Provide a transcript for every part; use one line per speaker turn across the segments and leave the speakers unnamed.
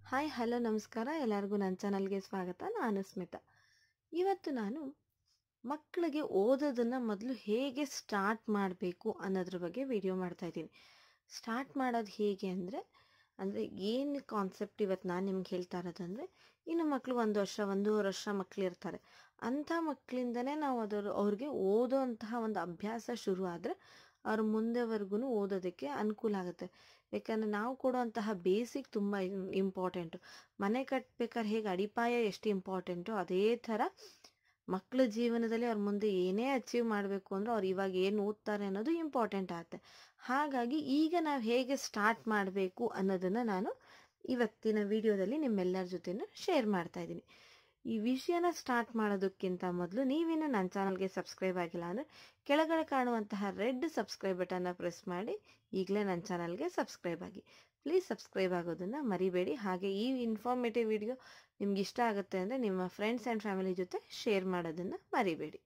hi hello ನಮಸ್ಕಾರ ಎಲ್ಲರಿಗೂ ನನ್ನ ಚಾನಲ್ಗೆ ಸ್ವಾಗತ ನಾನು ಸ್ಮಿತಾ ಇವತ್ತು ನಾನು ಮಕ್ಕಳಿಗೆ ಓದೋದನ್ನು ಮೊದಲು ಹೇಗೆ ಸ್ಟಾರ್ಟ್ ಮಾಡಬೇಕು ಅನ್ನೋದ್ರ ಬಗ್ಗೆ ವಿಡಿಯೋ ಮಾಡ್ತಾ ಇದ್ದೀನಿ ಸ್ಟಾರ್ಟ್ ಮಾಡೋದು ಹೇಗೆ ಅಂದರೆ ಅಂದರೆ ಏನು ಕಾನ್ಸೆಪ್ಟ್ ಇವತ್ತು ನಾನು ನಿಮ್ಗೆ ಹೇಳ್ತಾ ಇರೋದಂದರೆ ಇನ್ನು ಮಕ್ಕಳು ಒಂದು ವರ್ಷ ಒಂದೂವರೆ ವರ್ಷ ಮಕ್ಕಳು ಇರ್ತಾರೆ ಅಂಥ ಮಕ್ಕಳಿಂದನೇ ನಾವು ಅದರ ಅವ್ರಿಗೆ ಓದೋ ಅಂತಹ ಒಂದು ಅಭ್ಯಾಸ ಶುರು ಆದರೆ ಅವ್ರ ಮುಂದೆವರೆಗೂ ಓದೋದಕ್ಕೆ ಅನುಕೂಲ ಆಗುತ್ತೆ ಯಾಕಂದರೆ ನಾವು ಕೊಡುವಂತಹ ಬೇಸಿಕ್ ತುಂಬ ಇಂಪಾರ್ಟೆಂಟು ಮನೆ ಕಟ್ಬೇಕಾದ್ರೆ ಹೇಗೆ ಅಡಿಪಾಯ ಎಷ್ಟು ಇಂಪಾರ್ಟೆಂಟು ಅದೇ ಥರ ಮಕ್ಕಳ ಜೀವನದಲ್ಲಿ ಅವ್ರ ಮುಂದೆ ಏನೇ ಅಚೀವ್ ಮಾಡಬೇಕು ಅಂದ್ರೆ ಅವ್ರು ಇವಾಗ ಏನು ಓದ್ತಾರೆ ಅನ್ನೋದು ಇಂಪಾರ್ಟೆಂಟ್ ಆಗುತ್ತೆ ಹಾಗಾಗಿ ಈಗ ನಾವು ಹೇಗೆ ಸ್ಟಾರ್ಟ್ ಮಾಡಬೇಕು ಅನ್ನೋದನ್ನು ನಾನು ಇವತ್ತಿನ ವಿಡಿಯೋದಲ್ಲಿ ನಿಮ್ಮೆಲ್ಲರ ಜೊತೆನೂ ಶೇರ್ ಮಾಡ್ತಾ ಇದ್ದೀನಿ ಈ ವಿಷಯನ ಸ್ಟಾರ್ಟ್ ಮಾಡೋದಕ್ಕಿಂತ ಮೊದಲು ನೀವಿನ್ನು ನನ್ನ ಚಾನಲ್ಗೆ ಸಬ್ಸ್ಕ್ರೈಬ್ ಆಗಿಲ್ಲ ಅಂದರೆ ಕೆಳಗಡೆ ಕಾಣುವಂತಹ ರೆಡ್ ಸಬ್ಸ್ಕ್ರೈಬ್ ಬಟನ್ನ ಪ್ರೆಸ್ ಮಾಡಿ ಈಗಲೇ ನನ್ನ ಚಾನಲ್ಗೆ ಸಬ್ಸ್ಕ್ರೈಬ್ ಆಗಿ ಪ್ಲೀಸ್ ಸಬ್ಸ್ಕ್ರೈಬ್ ಆಗೋದನ್ನು ಮರಿಬೇಡಿ ಹಾಗೆ ಈ ಇನ್ಫಾರ್ಮೇಟಿವ್ ವಿಡಿಯೋ ನಿಮ್ಗೆ ಇಷ್ಟ ಆಗುತ್ತೆ ಅಂದರೆ ನಿಮ್ಮ ಫ್ರೆಂಡ್ಸ್ ಆ್ಯಂಡ್ ಫ್ಯಾಮಿಲಿ ಜೊತೆ ಶೇರ್ ಮಾಡೋದನ್ನು ಮರಿಬೇಡಿ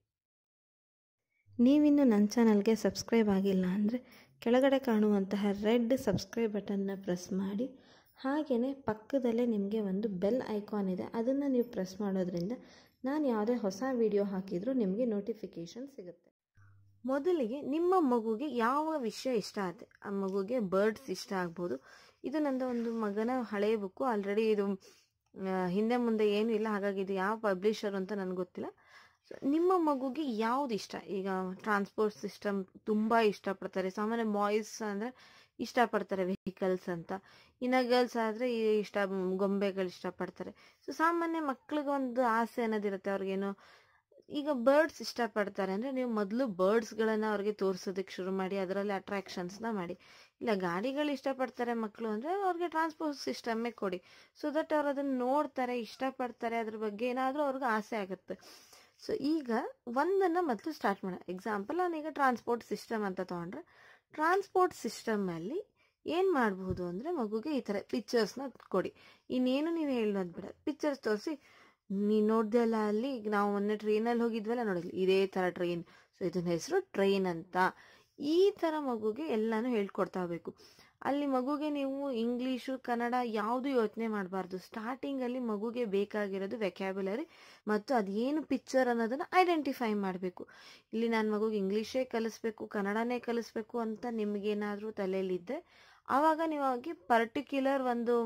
ನೀವಿನ್ನು ನನ್ನ ಚಾನಲ್ಗೆ ಸಬ್ಸ್ಕ್ರೈಬ್ ಆಗಿಲ್ಲ ಅಂದರೆ ಕೆಳಗಡೆ ಕಾಣುವಂತಹ ರೆಡ್ ಸಬ್ಸ್ಕ್ರೈಬ್ ಬಟನ್ನ ಪ್ರೆಸ್ ಮಾಡಿ ಹಾಗೆಯೇ ಪಕ್ಕದಲ್ಲೇ ನಿಮಗೆ ಒಂದು ಬೆಲ್ ಐಕಾನ್ ಇದೆ ಅದನ್ನು ನೀವು ಪ್ರೆಸ್ ಮಾಡೋದ್ರಿಂದ ನಾನು ಯಾವುದೇ ಹೊಸ ವಿಡಿಯೋ ಹಾಕಿದರೂ ನಿಮಗೆ ನೋಟಿಫಿಕೇಷನ್ ಸಿಗುತ್ತೆ ಮೊದಲಿಗೆ ನಿಮ್ಮ ಮಗುಗೆ ಯಾವ ವಿಷಯ ಇಷ್ಟ ಆಗುತ್ತೆ ಆ ಮಗುಗೆ ಬರ್ಡ್ಸ್ ಇಷ್ಟ ಆಗ್ಬೋದು ಇದು ನಂದು ಒಂದು ಮಗನ ಹಳೆಯ ಬುಕ್ಕು ಆಲ್ರೆಡಿ ಇದು ಹಿಂದೆ ಮುಂದೆ ಏನೂ ಇಲ್ಲ ಹಾಗಾಗಿ ಇದು ಯಾವ ಪಬ್ಲಿಷರ್ ಅಂತ ನನಗೆ ಗೊತ್ತಿಲ್ಲ ಸೊ ನಿಮ್ಮ ಮಗುಗೆ ಯಾವ್ದು ಇಷ್ಟ ಈಗ ಟ್ರಾನ್ಸ್ಪೋರ್ಟ್ ಸಿಸ್ಟಮ್ ತುಂಬ ಇಷ್ಟಪಡ್ತಾರೆ ಸಾಮಾನ್ಯ ಬಾಯ್ಸ್ ಅಂದರೆ ಇಷ್ಟಪಡ್ತಾರೆ ವೆಹಿಕಲ್ಸ್ ಅಂತ ಇನ್ನು ಗರ್ಲ್ಸ್ ಆದರೆ ಇಷ್ಟ ಗೊಂಬೆಗಳು ಇಷ್ಟಪಡ್ತಾರೆ ಸೊ ಸಾಮಾನ್ಯ ಮಕ್ಳಿಗೆ ಒಂದು ಆಸೆ ಅನ್ನೋದಿರುತ್ತೆ ಅವ್ರಿಗೇನು ಈಗ ಬರ್ಡ್ಸ್ ಇಷ್ಟಪಡ್ತಾರೆ ಅಂದರೆ ನೀವು ಮೊದಲು ಬರ್ಡ್ಸ್ಗಳನ್ನು ಅವ್ರಿಗೆ ತೋರಿಸೋದಕ್ಕೆ ಶುರು ಮಾಡಿ ಅದರಲ್ಲಿ ಅಟ್ರಾಕ್ಷನ್ಸ್ನ ಮಾಡಿ ಇಲ್ಲ ಗಾಡಿಗಳು ಇಷ್ಟಪಡ್ತಾರೆ ಮಕ್ಕಳು ಅಂದರೆ ಅವ್ರಿಗೆ ಟ್ರಾನ್ಸ್ಪೋರ್ಟ್ ಸಿಸ್ಟಮ್ಮೇ ಕೊಡಿ ಸೊ ದಟ್ ಅವ್ರು ಅದನ್ನು ನೋಡ್ತಾರೆ ಇಷ್ಟಪಡ್ತಾರೆ ಅದ್ರ ಬಗ್ಗೆ ಏನಾದರೂ ಅವ್ರಿಗೆ ಆಸೆ ಆಗುತ್ತೆ ಸೊ ಈಗ ಒಂದನ್ನು ಮೊದಲು ಸ್ಟಾರ್ಟ್ ಮಾಡೋಣ ಎಕ್ಸಾಂಪಲ್ ನಾನೀಗ ಟ್ರಾನ್ಸ್ಪೋರ್ಟ್ ಸಿಸ್ಟಮ್ ಅಂತ ತೊಗೊಂಡ್ರೆ ಟ್ರಾನ್ಸ್ಪೋರ್ಟ್ ಸಿಸ್ಟಮಲ್ಲಿ ಏನು ಮಾಡ್ಬೋದು ಅಂದರೆ ಮಗುಗೆ ಈ ಥರ ಪಿಕ್ಚರ್ಸ್ನ ಕೊಡಿ ಇನ್ನೇನು ನೀವು ಹೇಳೋದು ಬೇಡ ಪಿಕ್ಚರ್ಸ್ ತೋರಿಸಿ ನೀನು ನೋಡ್ದೆಲ್ಲ ಅಲ್ಲಿ ಈಗ ನಾವು ಮೊನ್ನೆ ಟ್ರೈನಲ್ಲಿ ಹೋಗಿದ್ವಲ್ಲ ನೋಡಿದ್ವಿ ಇದೇ ಥರ ಟ್ರೈನ್ ಸೊ ಇದನ್ನ ಹೆಸರು ಟ್ರೈನ್ ಅಂತ ಈ ಥರ ಮಗುಗೆ ಎಲ್ಲನೂ ಹೇಳ್ಕೊಡ್ತಾ ಹೋಗ್ಬೇಕು ಅಲ್ಲಿ ಮಗುಗೆ ನೀವು ಇಂಗ್ಲೀಷು ಕನ್ನಡ ಯಾವುದು ಯೋಚನೆ ಮಾಡಬಾರ್ದು ಸ್ಟಾರ್ಟಿಂಗಲ್ಲಿ ಮಗುಗೆ ಬೇಕಾಗಿರೋದು ವೆಕ್ಯಾಬ್ಯುಲರಿ ಮತ್ತು ಅದೇನು ಪಿಕ್ಚರ್ ಅನ್ನೋದನ್ನು ಐಡೆಂಟಿಫೈ ಮಾಡಬೇಕು ಇಲ್ಲಿ ನಾನು ಮಗುಗೆ ಇಂಗ್ಲೀಷೇ ಕಲಿಸ್ಬೇಕು ಕನ್ನಡನೇ ಕಲಿಸ್ಬೇಕು ಅಂತ ನಿಮಗೇನಾದರೂ ತಲೆಯಲ್ಲಿದ್ದರೆ ಆವಾಗ ನೀವು ಆಗಿ ಪರ್ಟಿಕ್ಯುಲರ್ ಒಂದು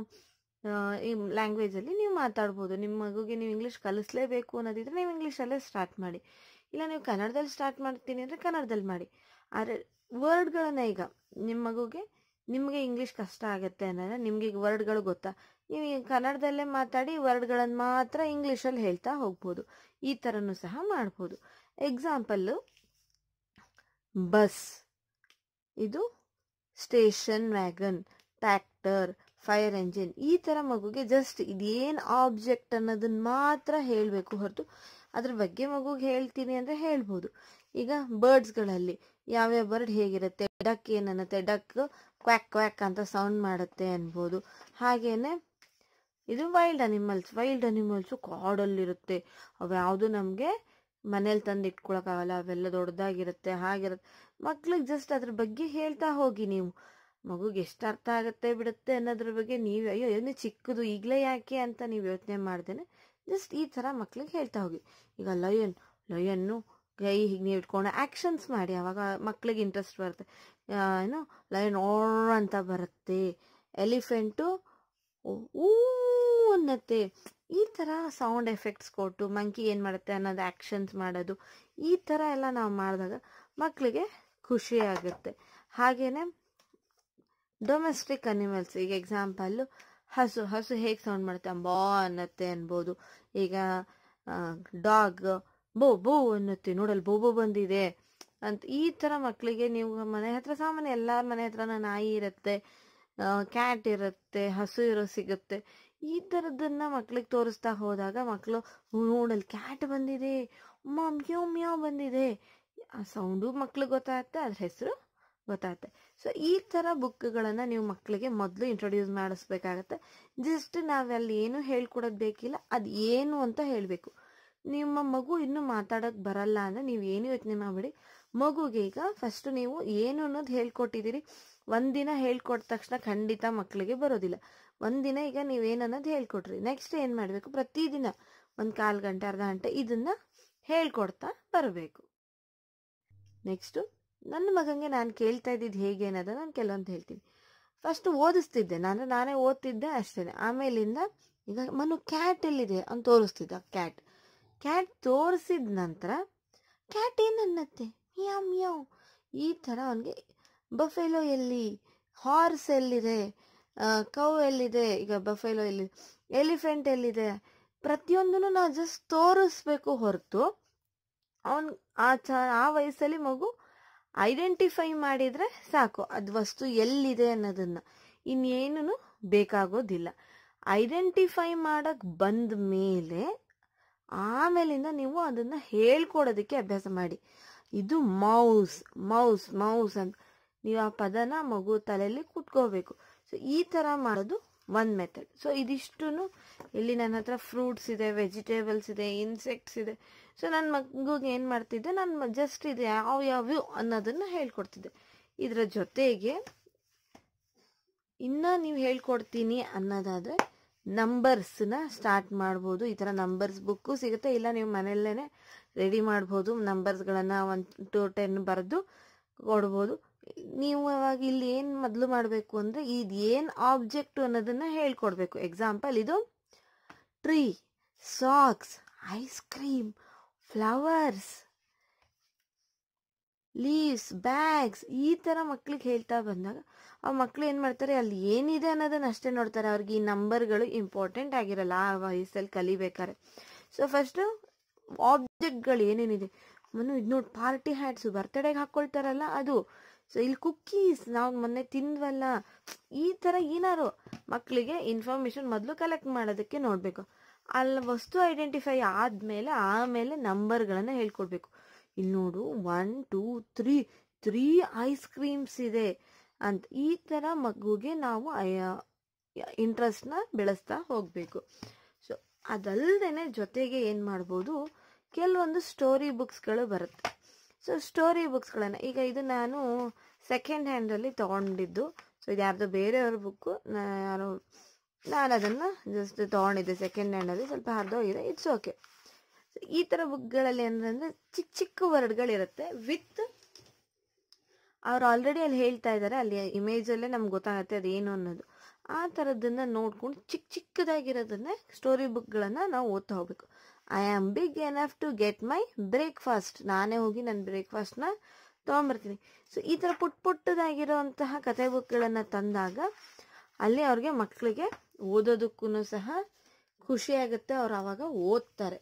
ಈ ಲ್ಯಾಂಗ್ವೇಜಲ್ಲಿ ನೀವು ಮಾತಾಡ್ಬೋದು ನಿಮ್ಮ ಮಗುಗೆ ನೀವು ಇಂಗ್ಲೀಷ್ ಕಲಿಸ್ಲೇಬೇಕು ಅನ್ನೋದಿದ್ರೆ ನೀವು ಇಂಗ್ಲೀಷಲ್ಲೇ ಸ್ಟಾರ್ಟ್ ಮಾಡಿ ಇಲ್ಲ ನೀವು ಕನ್ನಡದಲ್ಲಿ ಸ್ಟಾರ್ಟ್ ಮಾಡ್ತೀನಿ ಅಂದರೆ ಕನ್ನಡದಲ್ಲಿ ಮಾಡಿ ಆದರೆ ವರ್ಡ್ಗಳನ್ನು ಈಗ ನಿಮ್ಮ ಮಗುಗೆ ನಿಮಗೆ ಇಂಗ್ಲೀಷ್ ಕಷ್ಟ ಆಗುತ್ತೆ ಅನ್ನೋದ್ರೆ ನಿಮಗೆ ಈಗ ವರ್ಡ್ಗಳು ಗೊತ್ತಾ ನೀವು ಕನ್ನಡದಲ್ಲೇ ಮಾತಾಡಿ ವರ್ಡ್ಗಳನ್ನು ಮಾತ್ರ ಇಂಗ್ಲೀಷಲ್ಲಿ ಹೇಳ್ತಾ ಹೋಗ್ಬೋದು ಈ ಥರನೂ ಸಹ ಮಾಡ್ಬೋದು ಎಕ್ಸಾಂಪಲ್ಲು ಬಸ್ ಇದು station wagon tractor fire engine ಈ ಥರ ಮಗುಗೆ ಜಸ್ಟ್ ಇದೇನು ಆಬ್ಜೆಕ್ಟ್ ಅನ್ನೋದನ್ನ ಮಾತ್ರ ಹೇಳಬೇಕು ಹೊರತು ಅದ್ರ ಬಗ್ಗೆ ಮಗುಗೆ ಹೇಳ್ತೀನಿ ಅಂದರೆ ಹೇಳ್ಬೋದು ಈಗ ಬರ್ಡ್ಸ್ಗಳಲ್ಲಿ ಯಾವ್ಯಾವ ಬರ್ಡ್ ಹೇಗಿರುತ್ತೆ ಡಕ್ ಏನನ್ನತ್ತೆ ಡಕ್ ಕ್ವ್ಯಾಕ್ ಕ್ವ್ಯಾಕ್ ಅಂತ ಸೌಂಡ್ ಮಾಡುತ್ತೆ ಅನ್ಬೋದು ಹಾಗೇನೆ ಇದು ವೈಲ್ಡ್ ಅನಿಮಲ್ಸ್ ವೈಲ್ಡ್ ಅನಿಮಲ್ಸು ಕಾಡಲ್ಲಿರುತ್ತೆ ಅವು ಯಾವುದು ನಮಗೆ ಮನೇಲಿ ತಂದು ಇಟ್ಕೊಳಕ್ಕಾಗಲ್ಲ ಅವೆಲ್ಲ ದೊಡ್ಡದಾಗಿರುತ್ತೆ ಹಾಗಿರುತ್ತೆ ಮಕ್ಳಿಗೆ ಜಸ್ಟ್ ಅದ್ರ ಬಗ್ಗೆ ಹೇಳ್ತಾ ಹೋಗಿ ನೀವು ಮಗುಗೆ ಎಷ್ಟು ಅರ್ಥ ಆಗುತ್ತೆ ಬಿಡುತ್ತೆ ಅನ್ನೋದ್ರ ಬಗ್ಗೆ ನೀವು ಅಯ್ಯೋ ಏನು ಚಿಕ್ಕದು ಈಗಲೇ ಯಾಕೆ ಅಂತ ನೀವು ಯೋಚನೆ ಮಾಡ್ದೇನೆ ಜಸ್ಟ್ ಈ ಥರ ಮಕ್ಳಿಗೆ ಹೇಳ್ತಾ ಹೋಗಿ ಈಗ ಲಯನ್ ಲಯನ್ನು ಕೈ ಹೀಗೆ ನೀವು ಇಟ್ಕೊಂಡು ಆ್ಯಕ್ಷನ್ಸ್ ಮಾಡಿ ಅವಾಗ ಮಕ್ಳಿಗೆ ಇಂಟ್ರೆಸ್ಟ್ ಬರುತ್ತೆ ಏನು ಲಯನ್ ಓರ್ ಅಂತ ಬರುತ್ತೆ ಎಲಿಫೆಂಟು ಊ ಅನ್ನತ್ತೆ ಈ ಥರ ಸೌಂಡ್ ಎಫೆಕ್ಟ್ಸ್ ಕೊಟ್ಟು ಮಂಕಿ ಏನು ಮಾಡುತ್ತೆ ಅನ್ನೋದು ಆ್ಯಕ್ಷನ್ಸ್ ಮಾಡೋದು ಈ ಥರ ಎಲ್ಲ ನಾವು ಮಾಡಿದಾಗ ಮಕ್ಕಳಿಗೆ ಖುಷಿ ಆಗುತ್ತೆ ಹಾಗೆಯೇ ಡೊಮೆಸ್ಟಿಕ್ ಅನಿಮಲ್ಸ್ ಈಗ ಎಕ್ಸಾಂಪಲ್ಲು ಹಸು ಹಸು ಹೇಗೆ ಸೌಂಡ್ ಮಾಡುತ್ತೆ ಬಾ ಅನ್ನತ್ತೆ ಅನ್ಬೋದು ಈಗ ಡಾಗ್ ಬೋ ಬೋ ಅನ್ನತ್ತೆ ನೋಡಲ್ ಬೋ ಬೋ ಬಂದಿದೆ ಅಂತ ಈ ಥರ ಮಕ್ಕಳಿಗೆ ನೀವು ಮನೆ ಹತ್ರ ಸಾಮಾನ್ಯ ಎಲ್ಲರ ಮನೆ ಹತ್ರನ ನಾಯಿ ಇರುತ್ತೆ ಕ್ಯಾಟ್ ಇರುತ್ತೆ ಹಸು ಇರೋ ಸಿಗುತ್ತೆ ಈ ಥರದ್ದನ್ನು ಮಕ್ಳಿಗೆ ತೋರಿಸ್ತಾ ಹೋದಾಗ ಮಕ್ಕಳು ನೋಡಲ್ ಕ್ಯಾಟ್ ಬಂದಿದೆ ಅಮ್ಮ ಮ್ಯೋ ಮ್ಯೋ ಬಂದಿದೆ ಆ ಸೌಂಡು ಮಕ್ಳಿಗೆ ಗೊತ್ತಾಗುತ್ತೆ ಅದ್ರ ಹೆಸರು ಗೊತ್ತಾಗುತ್ತೆ ಸೊ ಈ ಥರ ಬುಕ್ಗಳನ್ನು ನೀವು ಮಕ್ಕಳಿಗೆ ಮೊದಲು ಇಂಟ್ರೊಡ್ಯೂಸ್ ಮಾಡಿಸ್ಬೇಕಾಗತ್ತೆ ಜಸ್ಟ್ ನಾವಲ್ಲಿ ಏನು ಹೇಳ್ಕೊಡೋದು ಬೇಕಿಲ್ಲ ಅದು ಏನು ಅಂತ ಹೇಳಬೇಕು ನಿಮ್ಮ ಮಗು ಇನ್ನೂ ಮಾತಾಡೋಕ್ಕೆ ಬರಲ್ಲ ಅಂದರೆ ನೀವು ಏನು ಯೋಚನೆ ಮಾಡಬೇಡಿ ಮಗುಗೆ ಈಗ ಫಸ್ಟು ನೀವು ಏನು ಅನ್ನೋದು ಹೇಳ್ಕೊಟ್ಟಿದ್ದೀರಿ ಒಂದಿನ ಹೇಳ್ಕೊಟ್ಟ ತಕ್ಷಣ ಖಂಡಿತ ಮಕ್ಕಳಿಗೆ ಬರೋದಿಲ್ಲ ಒಂದಿನ ಈಗ ನೀವೇನು ಅನ್ನೋದು ಹೇಳ್ಕೊಟ್ರಿ ನೆಕ್ಸ್ಟ್ ಏನು ಮಾಡಬೇಕು ಪ್ರತಿದಿನ ಒಂದು ಕಾಲು ಗಂಟೆ ಅರ್ಧ ಗಂಟೆ ಇದನ್ನು ಹೇಳ್ಕೊಡ್ತಾ ಬರಬೇಕು ನೆಕ್ಸ್ಟು ನನ್ನ ಮಗನಿಗೆ ನಾನು ಕೇಳ್ತಾ ಇದ್ದಿದ್ದು ಹೇಗೆ ಅನ್ನೋದು ನಾನು ಕೆಲವೊಂದು ಹೇಳ್ತೀನಿ ಫಸ್ಟ್ ಓದಿಸ್ತಿದ್ದೆ ನಾನು ನಾನೇ ಓದ್ತಿದ್ದೆ ಅಷ್ಟೇ ಆಮೇಲಿಂದ ಈಗ ಮನು ಕ್ಯಾಟ್ ಎಲ್ಲಿದೆ ಅಂತ ತೋರಿಸ್ತಿದ್ದ ಕ್ಯಾಟ್ ಕ್ಯಾಟ್ ತೋರಿಸಿದ ನಂತರ ಕ್ಯಾಟ್ ಏನನ್ನತ್ತೆ ಮಿಯಾವ್ ಮಿಯಾವ್ ಈ ಥರ ಅವನಿಗೆ ಬಫೆಲೋ ಎಲ್ಲಿ ಹಾರ್ಸ್ ಎಲ್ಲಿದೆ ಕೌ ಎಲ್ಲಿದೆ ಈಗ ಬಫೆಲೋ ಎಲ್ಲಿದೆ ಎಲಿಫೆಂಟ್ ಎಲ್ಲಿದೆ ಪ್ರತಿಯೊಂದನ್ನು ನಾವು ಜಸ್ಟ್ ತೋರಿಸ್ಬೇಕು ಹೊರತು ಅವನ್ ಆ ಚ ಆ ವಯಸ್ಸಲ್ಲಿ ಮಗು ಐಡೆಂಟಿಫೈ ಮಾಡಿದರೆ ಸಾಕು ಅದು ವಸ್ತು ಎಲ್ಲಿದೆ ಅನ್ನೋದನ್ನು ಇನ್ನೇನು ಬೇಕಾಗೋದಿಲ್ಲ ಐಡೆಂಟಿಫೈ ಮಾಡಕ್ಕೆ ಬಂದ ಮೇಲೆ ಆಮೇಲಿಂದ ನೀವು ಅದನ್ನು ಹೇಳ್ಕೊಡೋದಕ್ಕೆ ಅಭ್ಯಾಸ ಮಾಡಿ ಇದು ಮೌಸ್ ಮೌಸ್ ಮೌಸ್ ಅಂತ ನೀವು ಆ ಪದನ ಮಗು ತಲೆಯಲ್ಲಿ ಕುಟ್ಕೋಬೇಕು ಸೊ ಈ ಥರ ಮಾಡೋದು ಒಂದು ಮೆಥಡ್ ಸೊ ಇದಿಷ್ಟು ಇಲ್ಲಿ ನನ್ನ ಹತ್ರ ಫ್ರೂಟ್ಸ್ ಇದೆ ವೆಜಿಟೇಬಲ್ಸ್ ಇದೆ ಇನ್ಸೆಕ್ಟ್ಸ್ ಇದೆ ಸೊ ನನ್ನ ಮಗುಗೆ ಏನು ಮಾಡ್ತಿದ್ದೆ ನಾನು ಜಸ್ಟ್ ಇದು ಯಾವ ಯಾವ್ಯಾವ ಅನ್ನೋದನ್ನು ಹೇಳ್ಕೊಡ್ತಿದ್ದೆ ಇದರ ಜೊತೆಗೆ ಇನ್ನು ನೀವು ಹೇಳ್ಕೊಡ್ತೀನಿ ಅನ್ನೋದಾದರೆ ನಂಬರ್ಸ್ನ ಸ್ಟಾರ್ಟ್ ಮಾಡ್ಬೋದು ಈ ಥರ ನಂಬರ್ಸ್ ಬುಕ್ಕು ಸಿಗುತ್ತೆ ಇಲ್ಲ ನೀವು ಮನೆಯಲ್ಲೇ ರೆಡಿ ಮಾಡ್ಬೋದು ನಂಬರ್ಸ್ಗಳನ್ನು ಒನ್ ಟು ಟೆನ್ ಬರೆದು ಕೊಡ್ಬೋದು ನೀವು ಅವಾಗ ಇಲ್ಲಿ ಏನು ಮೊದಲು ಮಾಡಬೇಕು ಅಂದರೆ ಇದು ಏನು ಆಬ್ಜೆಕ್ಟು ಅನ್ನೋದನ್ನು ಹೇಳ್ಕೊಡ್ಬೇಕು ಎಕ್ಸಾಂಪಲ್ ಇದು tree socks ice cream flowers leaves bags ಈ ಥರ ಮಕ್ಳಿಗೆ ಹೇಳ್ತಾ ಬಂದಾಗ ಆ ಮಕ್ಳು ಏನು ಮಾಡ್ತಾರೆ ಅಲ್ಲಿ ಏನಿದೆ ಅನ್ನೋದನ್ನ ಅಷ್ಟೇ ನೋಡ್ತಾರೆ ಅವ್ರಿಗೆ ಈ ನಂಬರ್ಗಳು ಇಂಪಾರ್ಟೆಂಟ್ ಆಗಿರಲ್ಲ ಆ ವಯಸ್ಸಲ್ಲಿ ಕಲಿಬೇಕಾರೆ ಸೊ ಫಸ್ಟು ಆಬ್ಜೆಕ್ಟ್ಗಳು ಏನೇನಿದೆ ಮನು ಇದು ನೋಡಿ ಪಾರ್ಟಿ ಹ್ಯಾಟ್ಸು ಬರ್ತಡೇಗೆ ಹಾಕ್ಕೊಳ್ತಾರಲ್ಲ ಅದು ಸೊ ಇಲ್ಲಿ ಕುಕ್ಕೀಸ್ ನಾವು ಮೊನ್ನೆ ತಿಂದ್ವಲ್ಲ ಈ ಥರ ಏನಾರು ಮಕ್ಕಳಿಗೆ ಇನ್ಫಾರ್ಮೇಷನ್ ಮೊದಲು ಕಲೆಕ್ಟ್ ಮಾಡೋದಕ್ಕೆ ನೋಡಬೇಕು ಅಲ್ಲಿ ವಸ್ತು ಐಡೆಂಟಿಫೈ ಆದಮೇಲೆ ಆಮೇಲೆ ನಂಬರ್ಗಳನ್ನು ಹೇಳ್ಕೊಡ್ಬೇಕು ಇಲ್ಲಿ ನೋಡು one two three three ice creams ಇದೆ ಅಂತ ಈ ಥರ ಮಗುಗೆ ನಾವು ಇಂಟ್ರೆಸ್ಟ್ನ ಬೆಳೆಸ್ತಾ ಹೋಗಬೇಕು ಸೊ ಅದಲ್ಲದೆ ಜೊತೆಗೆ ಏನು ಮಾಡ್ಬೋದು ಕೆಲವೊಂದು ಸ್ಟೋರಿ ಬುಕ್ಸ್ಗಳು ಬರುತ್ತೆ ಸೊ ಸ್ಟೋರಿ ಬುಕ್ಸ್ಗಳನ್ನು ಈಗ ಇದು ನಾನು ಸೆಕೆಂಡ್ ಹ್ಯಾಂಡಲ್ಲಿ ತೊಗೊಂಡಿದ್ದು ಸೊ ಇದು ಯಾರ್ದೋ ಬೇರೆಯವ್ರ ಬುಕ್ಕು ಯಾರೋ ನಾನು ಅದನ್ನು ಜಸ್ಟ್ ತೊಗೊಂಡಿದ್ದೆ ಸೆಕೆಂಡ್ ಹ್ಯಾಂಡಲ್ಲಿ ಸ್ವಲ್ಪ ಹರಿದೋಗಿದೆ ಇಟ್ಸ್ ಓಕೆ ಸೊ ಈ ಥರ ಬುಕ್ಗಳಲ್ಲಿ ಏನಂದರೆ ಚಿಕ್ಕ ಚಿಕ್ಕ ವರ್ಡ್ಗಳಿರುತ್ತೆ ವಿತ್ ಅವ್ರು ಆಲ್ರೆಡಿ ಅಲ್ಲಿ ಹೇಳ್ತಾ ಇದ್ದಾರೆ ಅಲ್ಲಿ ಇಮೇಜಲ್ಲೇ ನಮ್ಗೆ ಗೊತ್ತಾಗುತ್ತೆ ಅದೇನು ಅನ್ನೋದು ಆ ಥರದ್ದನ್ನು ನೋಡ್ಕೊಂಡು ಚಿಕ್ಕ ಚಿಕ್ಕದಾಗಿರೋದನ್ನೇ ಸ್ಟೋರಿ ಬುಕ್ಗಳನ್ನು ನಾವು ಓದ್ತಾ ಹೋಗ್ಬೇಕು I am big enough to get my breakfast ನಾನೇ ಹೋಗಿ ನನ್ನ ಬ್ರೇಕ್ಫಾಸ್ಟ್ನ ತೊಗೊಂಬರ್ತೀನಿ ಸೊ ಈ ಥರ ಪುಟ್ ಪುಟ್ಟದಾಗಿರೋಂತಹ ಕತೆ ಬುಕ್ಗಳನ್ನು ತಂದಾಗ ಅಲ್ಲಿ ಅವ್ರಿಗೆ ಮಕ್ಕಳಿಗೆ ಓದೋದಕ್ಕೂ ಸಹ ಖುಷಿ ಆಗುತ್ತೆ ಅವ್ರು ಆವಾಗ ಓದ್ತಾರೆ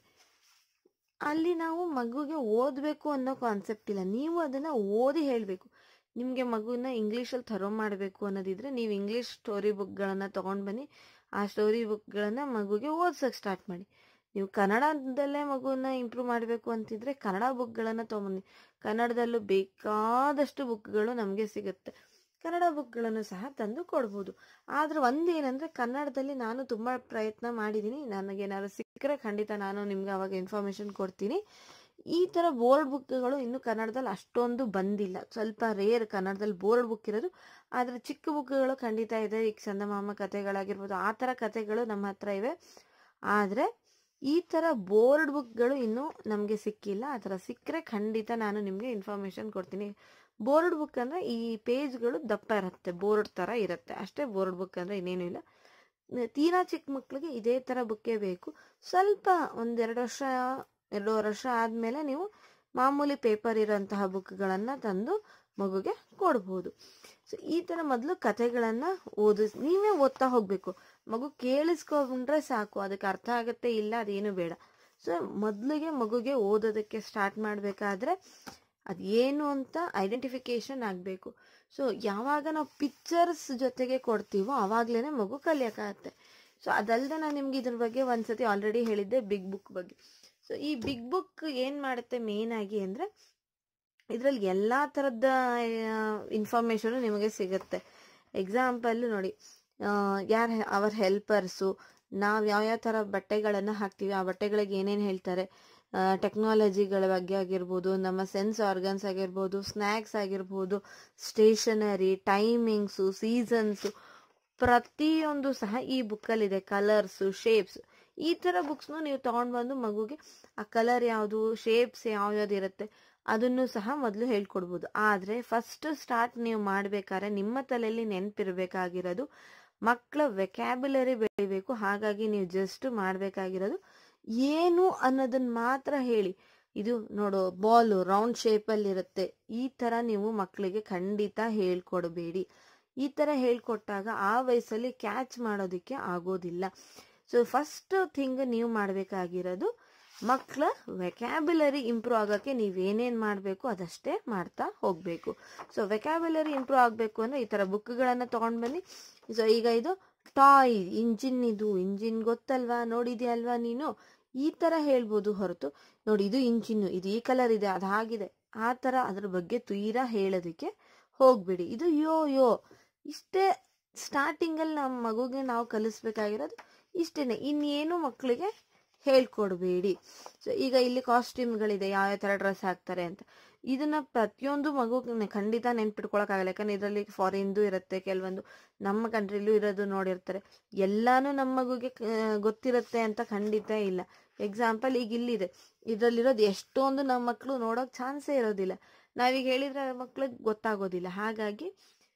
ಅಲ್ಲಿ ನಾವು ಮಗುಗೆ ಓದಬೇಕು ಅನ್ನೋ ಕಾನ್ಸೆಪ್ಟ್ ಇಲ್ಲ ನೀವು ಅದನ್ನು ಓದಿ ಹೇಳಬೇಕು ನಿಮಗೆ ಮಗುನ ಇಂಗ್ಲೀಷಲ್ಲಿ ಥರೋ ಮಾಡಬೇಕು ಅನ್ನೋದಿದ್ರೆ ನೀವು ಇಂಗ್ಲೀಷ್ ಸ್ಟೋರಿ ಬುಕ್ಗಳನ್ನು ತೊಗೊಂಡು ಬನ್ನಿ ಆ ಸ್ಟೋರಿ ಬುಕ್ಗಳನ್ನು ಮಗುಗೆ ಓದ್ಸೋಕ್ಕೆ ಸ್ಟಾರ್ಟ್ ಮಾಡಿ ನೀವು ಕನ್ನಡದಲ್ಲೇ ಮಗುನ ಇಂಪ್ರೂವ್ ಮಾಡಬೇಕು ಅಂತಿದ್ರೆ ಕನ್ನಡ ಬುಕ್ಗಳನ್ನು ತೊಗೊಂಬನ್ನಿ ಕನ್ನಡದಲ್ಲೂ ಬೇಕಾದಷ್ಟು ಬುಕ್ಗಳು ನಮಗೆ ಸಿಗುತ್ತೆ ಕನ್ನಡ ಬುಕ್ಗಳನ್ನು ಸಹ ತಂದು ಕೊಡ್ಬೋದು ಆದರೆ ಒಂದೇನೆಂದರೆ ಕನ್ನಡದಲ್ಲಿ ನಾನು ತುಂಬ ಪ್ರಯತ್ನ ಮಾಡಿದ್ದೀನಿ ನನಗೇನಾದ್ರು ಸಿಕ್ಕರೆ ಖಂಡಿತ ನಾನು ನಿಮ್ಗೆ ಅವಾಗ ಇನ್ಫಾರ್ಮೇಷನ್ ಕೊಡ್ತೀನಿ ಈ ಥರ ಬೋರ್ಡ್ ಬುಕ್ಗಳು ಇನ್ನೂ ಕನ್ನಡದಲ್ಲಿ ಅಷ್ಟೊಂದು ಬಂದಿಲ್ಲ ಸ್ವಲ್ಪ ರೇರ್ ಕನ್ನಡದಲ್ಲಿ ಬೋರ್ಡ್ ಬುಕ್ ಇರೋದು ಆದರೆ ಚಿಕ್ಕ ಬುಕ್ಗಳು ಖಂಡಿತ ಇದೆ ಈಗ ಚಂದಮಾಮ ಕಥೆಗಳಾಗಿರ್ಬೋದು ಆ ಥರ ಕಥೆಗಳು ನಮ್ಮ ಹತ್ರ ಇವೆ ಆದರೆ ಈ ಥರ ಬೋರ್ಡ್ ಬುಕ್ಗಳು ಇನ್ನೂ ನಮಗೆ ಸಿಕ್ಕಿಲ್ಲ ಆ ಥರ ಸಿಕ್ಕರೆ ಖಂಡಿತ ನಾನು ನಿಮಗೆ ಇನ್ಫಾರ್ಮೇಷನ್ ಕೊಡ್ತೀನಿ ಬೋರ್ಡ್ ಬುಕ್ ಅಂದರೆ ಈ ಪೇಜ್ಗಳು ದಪ್ಪ ಇರುತ್ತೆ ಬೋರ್ಡ್ ಥರ ಇರುತ್ತೆ ಅಷ್ಟೇ ಬೋರ್ಡ್ ಬುಕ್ ಅಂದರೆ ಇನ್ನೇನು ಇಲ್ಲ ತೀರಾ ಚಿಕ್ಕ ಮಕ್ಕಳಿಗೆ ಇದೇ ಥರ ಬುಕ್ಕೇ ಬೇಕು ಸ್ವಲ್ಪ ಒಂದೆರಡು ವರ್ಷ ಎರಡೂವರೆ ವರ್ಷ ಆದಮೇಲೆ ನೀವು ಮಾಮೂಲಿ ಪೇಪರ್ ಇರೋಂತಹ ಬುಕ್ಗಳನ್ನು ತಂದು ಮಗುಗೆ ಕೊಡ್ಬೋದು ಸೊ ಈ ಥರ ಮೊದಲು ಕತೆಗಳನ್ನು ಓದಿಸ್ ನೀವೇ ಓದ್ತಾ ಹೋಗಬೇಕು ಮಗು ಕೇಳಿಸ್ಕೊಂಡ್ರೆ ಸಾಕು ಅದಕ್ಕೆ ಅರ್ಥ ಆಗುತ್ತೆ ಇಲ್ಲ ಅದೇನು ಬೇಡ ಸೊ ಮೊದಲಿಗೆ ಮಗುಗೆ ಓದೋದಕ್ಕೆ ಸ್ಟಾರ್ಟ್ ಮಾಡಬೇಕಾದ್ರೆ ಅದೇನು ಅಂತ ಐಡೆಂಟಿಫಿಕೇಶನ್ ಆಗಬೇಕು ಸೊ ಯಾವಾಗ ನಾವು ಪಿಕ್ಚರ್ಸ್ ಜೊತೆಗೆ ಕೊಡ್ತೀವೋ ಆವಾಗಲೇ ಮಗು ಕಲಿಯೋಕ್ಕಾಗತ್ತೆ ಸೊ ಅದಲ್ಲದೆ ನಾನು ನಿಮ್ಗೆ ಇದ್ರ ಬಗ್ಗೆ ಒಂದ್ಸತಿ ಆಲ್ರೆಡಿ ಹೇಳಿದ್ದೆ ಬಿಗ್ ಬುಕ್ ಬಗ್ಗೆ ಸೊ ಈ ಬಿಗ್ ಬುಕ್ ಏನು ಮಾಡುತ್ತೆ ಮೇಯ್ನಾಗಿ ಅಂದರೆ ಇದರಲ್ಲಿ ಎಲ್ಲ ಥರದ ಇನ್ಫಾರ್ಮೇಷನು ನಿಮಗೆ ಸಿಗುತ್ತೆ ಎಕ್ಸಾಂಪಲ್ ನೋಡಿ ಯಾರು ಅವರ್ ಹೆಲ್ಪರ್ಸು ನಾವು ಯಾವ್ಯಾವ ಥರ ಬಟ್ಟೆಗಳನ್ನು ಹಾಕ್ತೀವಿ ಆ ಬಟ್ಟೆಗಳಿಗೆ ಏನೇನು ಹೇಳ್ತಾರೆ ಟೆಕ್ನಾಲಜಿಗಳ ಬಗ್ಗೆ ಆಗಿರ್ಬೋದು ನಮ್ಮ ಸೆನ್ಸ್ ಆರ್ಗನ್ಸ್ ಆಗಿರ್ಬೋದು ಸ್ನ್ಯಾಕ್ಸ್ ಆಗಿರ್ಬೋದು ಸ್ಟೇಷನರಿ ಟೈಮಿಂಗ್ಸು ಸೀಸನ್ಸು ಪ್ರತಿಯೊಂದು ಸಹ ಈ ಬುಕ್ಕಲ್ಲಿದೆ ಕಲರ್ಸು ಶೇಪ್ಸ್ ಈ ಥರ ಬುಕ್ಸ್ನು ನೀವು ತಗೊಂಡು ಬಂದು ಮಗುಗೆ ಆ ಕಲರ್ ಯಾವುದು ಶೇಪ್ಸ್ ಯಾವ್ಯಾವ್ದು ಇರುತ್ತೆ ಅದನ್ನು ಸಹ ಮೊದಲು ಹೇಳ್ಕೊಡ್ಬೋದು ಆದರೆ ಫಸ್ಟ್ ಸ್ಟಾರ್ಟ್ ನೀವು ಮಾಡಬೇಕಾದ್ರೆ ನಿಮ್ಮ ತಲೆಯಲ್ಲಿ ನೆನಪಿರಬೇಕಾಗಿರೋದು ಮಕ್ಕಳ ವೆಕ್ಯಾಬ್ಯುಲರಿ ಬೆಳಿಬೇಕು ಹಾಗಾಗಿ ನೀವು ಜಸ್ಟ್ ಮಾಡಬೇಕಾಗಿರೋದು ಏನು ಅನ್ನೋದನ್ನ ಮಾತ್ರ ಹೇಳಿ ಇದು ನೋಡು ಬಾಲು ರೌಂಡ್ ಶೇಪಲ್ಲಿ ಇರುತ್ತೆ ಈ ಥರ ನೀವು ಮಕ್ಕಳಿಗೆ ಖಂಡಿತ ಹೇಳ್ಕೊಡ್ಬೇಡಿ ಈ ಥರ ಹೇಳ್ಕೊಟ್ಟಾಗ ಆ ವಯಸ್ಸಲ್ಲಿ ಕ್ಯಾಚ್ ಮಾಡೋದಕ್ಕೆ ಆಗೋದಿಲ್ಲ ಸೊ ಫಸ್ಟ್ ಥಿಂಗ್ ನೀವು ಮಾಡಬೇಕಾಗಿರೋದು ಮಕ್ಕಳ ವೆಕ್ಯಾಬ್ಯುಲರಿ ಇಂಪ್ರೂವ್ ಆಗೋಕ್ಕೆ ನೀವೇನೇನು ಮಾಡಬೇಕು ಅದಷ್ಟೇ ಮಾಡ್ತಾ ಹೋಗಬೇಕು ಸೊ ವೆಕ್ಯಾಬ್ಯುಲರಿ ಇಂಪ್ರೂವ್ ಆಗಬೇಕು ಅಂದರೆ ಈ ಥರ ಬುಕ್ಗಳನ್ನು ತೊಗೊಂಡು ಬನ್ನಿ ಸೊ ಈಗ ಇದು ಟಾಯ್ ಇಂಜಿನ್ ಇದು ಇಂಜಿನ್ ಗೊತ್ತಲ್ವಾ ನೋಡಿದ್ಯಲ್ವಾ ನೀನು ಈ ಥರ ಹೇಳ್ಬೋದು ಹೊರತು ನೋಡಿ ಇದು ಇಂಜಿನ್ನು ಇದು ಈ ಕಲರ್ ಇದೆ ಅದು ಹಾಗಿದೆ ಆ ಥರ ಅದ್ರ ಬಗ್ಗೆ ತೀರಾ ಹೇಳೋದಕ್ಕೆ ಹೋಗ್ಬೇಡಿ ಇದು ಯೋ ಯೋ ಇಷ್ಟೇ ಸ್ಟಾರ್ಟಿಂಗಲ್ಲಿ ನಮ್ಮ ಮಗುಗೆ ನಾವು ಕಲಿಸ್ಬೇಕಾಗಿರೋದು ಇಷ್ಟೇನೆ ಇನ್ನೇನು ಮಕ್ಕಳಿಗೆ ಹೇಳ್ಕೊಡ್ಬೇಡಿ ಸೊ ಈಗ ಇಲ್ಲಿ ಕಾಸ್ಟ್ಯೂಮ್ಗಳಿದೆ ಯಾವ ಥರ ಡ್ರೆಸ್ ಹಾಕ್ತಾರೆ ಅಂತ ಇದನ್ನ ಪ್ರತಿಯೊಂದು ಮಗು ಖಂಡಿತ ನೆನ್ಪಿಟ್ಕೊಳಕ್ಕಾಗಲ್ಲ ಯಾಕಂದ್ರೆ ಇದರಲ್ಲಿ ಫಾರಿನ್ದು ಇರುತ್ತೆ ಕೆಲವೊಂದು ನಮ್ಮ ಕಂಟ್ರಿಲೂ ಇರೋದು ನೋಡಿರ್ತಾರೆ ಎಲ್ಲಾನು ನಮ್ಮ ಮಗುಗೆ ಗೊತ್ತಿರುತ್ತೆ ಅಂತ ಖಂಡಿತ ಇಲ್ಲ ಎಕ್ಸಾಂಪಲ್ ಈಗ ಇಲ್ಲಿದೆ ಇದರಲ್ಲಿರೋದು ಎಷ್ಟೊಂದು ನಮ್ಮ ಮಕ್ಕಳು ನೋಡೋಕೆ ಚಾನ್ಸೇ ಇರೋದಿಲ್ಲ ನಾವೀಗ ಹೇಳಿದ್ರೆ ಮಕ್ಳಿಗೆ ಗೊತ್ತಾಗೋದಿಲ್ಲ ಹಾಗಾಗಿ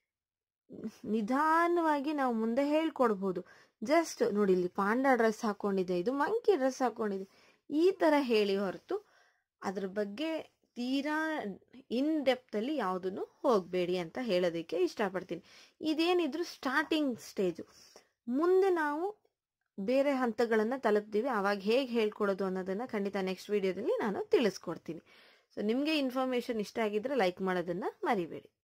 ನಿಧಾನವಾಗಿ ನಾವು ಮುಂದೆ ಹೇಳ್ಕೊಡ್ಬೋದು ಜಸ್ಟ್ ನೋಡಿ ಇಲ್ಲಿ ಪಾಂಡ ಡ್ರೆಸ್ ಹಾಕೊಂಡಿದೆ ಇದು ಮಂಕಿ ಡ್ರೆಸ್ ಹಾಕೊಂಡಿದೆ ಈ ಥರ ಹೇಳಿ ಹೊರತು ಅದ್ರ ಬಗ್ಗೆ ತೀರಾ ಇನ್ ಡೆಪ್ತಲ್ಲಿ ಯಾವುದನ್ನು ಹೋಗಬೇಡಿ ಅಂತ ಹೇಳೋದಕ್ಕೆ ಇಷ್ಟಪಡ್ತೀನಿ ಇದೇನಿದ್ರು ಸ್ಟಾರ್ಟಿಂಗ್ ಸ್ಟೇಜು ಮುಂದೆ ನಾವು ಬೇರೆ ಹಂತಗಳನ್ನು ತಲುಪ್ತೀವಿ ಆವಾಗ ಹೇಗೆ ಹೇಳ್ಕೊಡೋದು ಅನ್ನೋದನ್ನು ಖಂಡಿತ ನೆಕ್ಸ್ಟ್ ವಿಡಿಯೋದಲ್ಲಿ ನಾನು ತಿಳಿಸ್ಕೊಡ್ತೀನಿ ಸೊ ನಿಮಗೆ ಇನ್ಫಾರ್ಮೇಷನ್ ಇಷ್ಟ ಆಗಿದ್ರೆ ಲೈಕ್ ಮಾಡೋದನ್ನು ಮರಿಬೇಡಿ